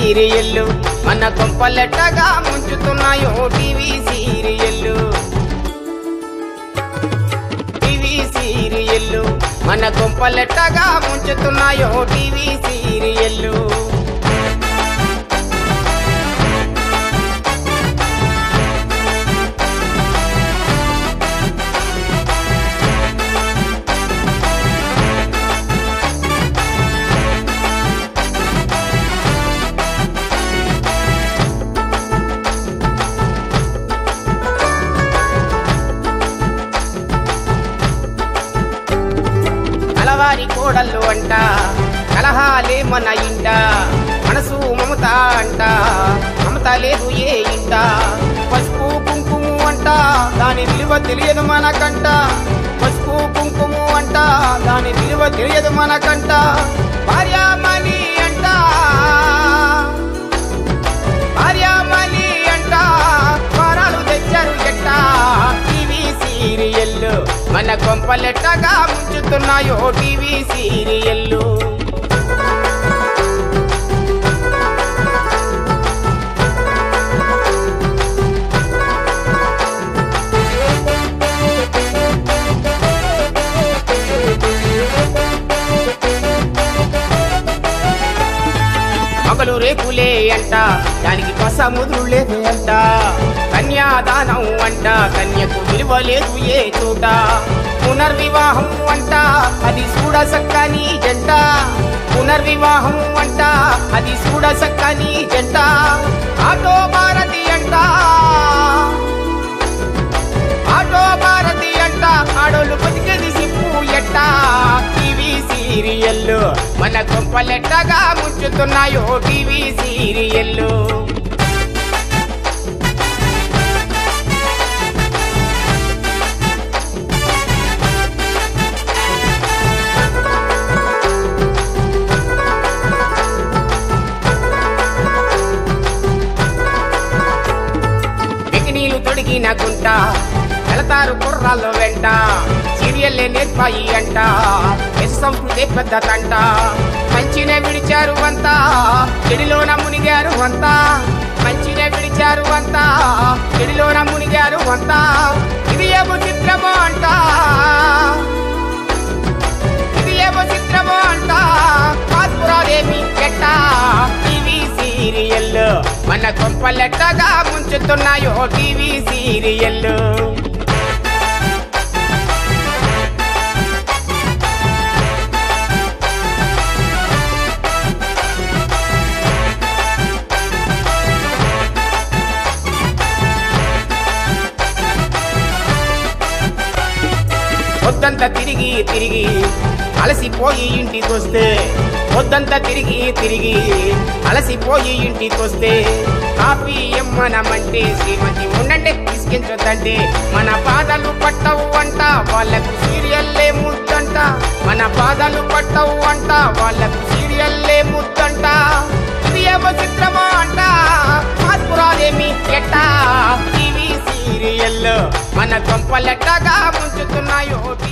సీరియల్లు మన కొంపలెట్టగా ముంచుతున్నాయో TV సీరియల్లు TV సీరియల్లు మన కొంపలెట్టగా ముంచుతున్నాయో TV సీరియల్లు కలవారి కోడళ్ళు అంట కలహాలే మన ఇంట మనసు మమత అంట మమత లేదు ఏ ఇంట పసుపు కుంకుమ అంట దాని విలువ తెలియదు మనకంట పసుపు కుంకుమ అంట దాని విలువ తెలియదు మనకంట భార్యామణి అంట భార్యామణి అంట వరాలు తెచ్చారు ఎట్ట టీవీ సీరియల్లు మన కొంపలెట్టగా ముంచుతున్నాయో టీవీ సీరియల్లు మగలు రేకులే అంట దానికి పస ముదురు లేదు అంట కన్యాదానం అంట కన్యకు విలువ లేదు ఏ చోట పునర్వివాహం అంట అది చూడ సక్కని జంట పునర్వివాహం అంట అది చూడ సక్కని జంట ఆటో భారతి అంట ఆటో భారతి అంట ఆడోళ్ళు బతికేది సిప్పు ఎట్ట టీవీ సీరియల్లు మన కొంపలెట్టగా ముంచుతున్నాయో టీవీ సీరియల్లు బికినీలు తొడిగిన గుంట వెళతారు కుర్రాళ్ళు వెంట సీరియల్లే నేర్పాయి అంట సంస్కృతి పెద్ద తంట మంచినే విడిచారు అంతా చెడిలోన మునిగారు అంతా మంచినే విడిచారు అంతా చెడిలోన మునిగారు అంతా ఇది ఏమో చిత్రమో అంట ఇది ఏమో చిత్రమో అంట కాత్పురాదేమి ఎట్ట టీవీ సీరియల్ మన కొంపలెట్టగా ముంచుతున్నాయో టీవీ సీరియల్ పొద్దంతా తిరిగి తిరిగి అలసిపోయి ఇంటికొస్తే పొద్దంతా తిరిగి తిరిగి అలసిపోయి ఇంటికొస్తే కాఫీ ఎమ్మనమంటే శ్రీమతి ఉండంటే తీసుకెంచొద్దంటే మన పాదాలు పట్టవు అంట వాళ్ళకు సీరియల్లే ముద్దంట మన పాదాలు పట్టవు అంట వాళ్ళకు సీరియల్లే ముద్దంట ఇది ఏమో చిత్రమో అంట మాత్పురాలేమి ఎట్ట టీవీ సీరియల్ మన కొంపలెట్టగా ముంచుతున్నాయో